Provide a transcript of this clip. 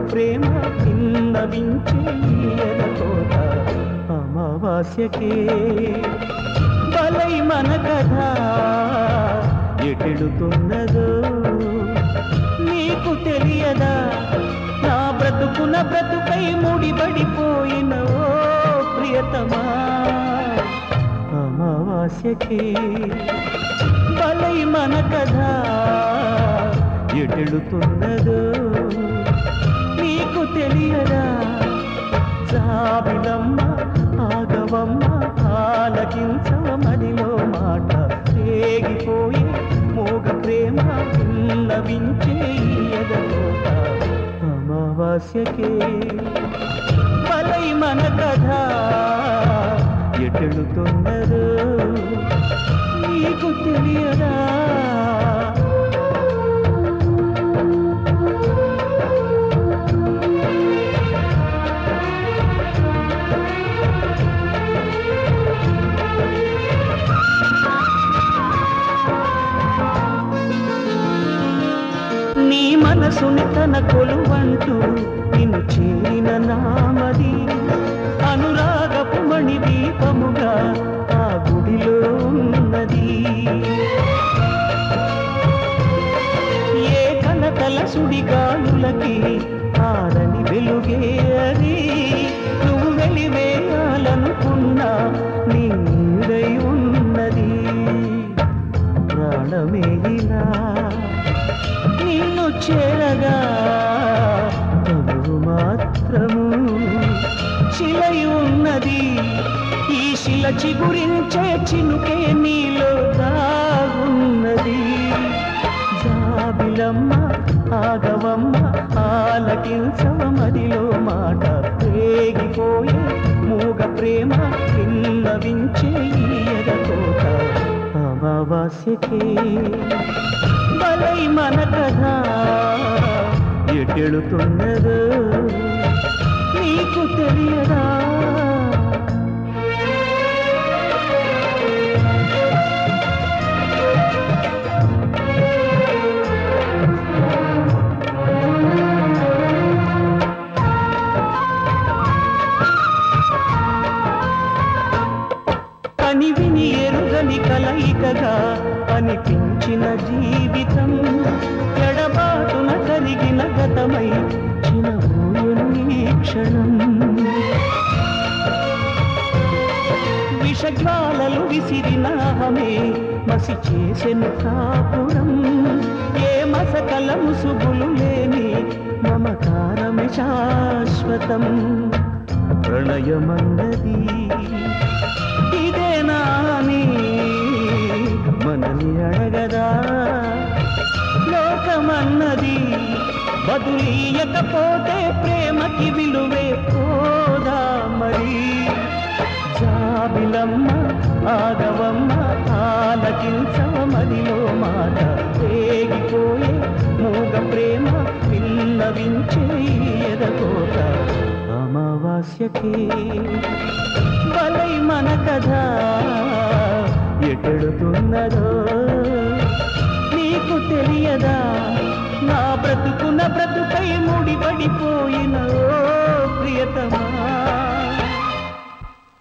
ప్రేమ విన్నవించే కోట అమావాస్యకే బలై మన కథ ఎటెడుతున్నదో నీకు తెలియదా నా బ్రతుకున బ్రతుకై ముడిపడిపోయిన ఓ ప్రియతమా అమావాస్యకే బలై మన కథ ఎటెడుతున్నదో నీకు తెలియదా జాబిలమ్మ ఆగవమ్మ ఆలకించవ మదిలో మాట రేగిపోయి మోగ ప్రేమ విన్నవించే ఎదలోట అమావాస్యకే బలై మన కథ ఎటెడుతున్నదో నీకు తెలియదా నీ మనసుని తన కొలువంటూ నిన్ను చేరిన నామది అనురాగపు మణి దీపముగా ఆ గుడిలో ఉన్నది ఏ కలకల సుడిగాలులకి ఆరని వెలుగే అది నువ్వు వెలివేయాలనుకున్నా నీ నీడై ఉన్నది ప్రాణమే ఇలా నిన్ను చేరగా తనువు మాత్రము శిలై ఉన్నది ఈ శిల చిగురించే చినుకే నీలో దాగున్నది జాబిలమ్మ ఆగవమ్మ ఆలకించవ మదిలో మాట రేగిపోయే మూగ ప్రేమ విన్నవించే ఎదకోట అమావాస్యకే బలై మన కథ ఎటెడుతున్నదో నీకు తెలియదా కని విని ఎరుగని కలయికగా అనిపించిన జీవితం ఎడబాటున కలిగిన గతమై చినబోయను ఈ క్షణం విషజ్వాలలు విసిరిన అహమే మసి చేసెను కాపురం ఏ మసకల ముసుగులు లేని మమకారమే శాశ్వతం ప్రణయమన్నది ఇదేనా అని మనని అడగదా లోకమన్నది బదులీయకపోతే ప్రేమకి విలువే పోదా మరి జాబిలమ్మ ఆగవమ్మ ఆలకించవ మదిలో మాట రేగిపోయే మూగ ప్రేమ విన్నవించే ఎదకోట అమావాస్యకే బలై మన కథ ఎటెడుతున్నదో నీకు తెలియదా నా బ్రతుకున బ్రతుకై ముడిపడిపోయిన ఓ ప్రియతమా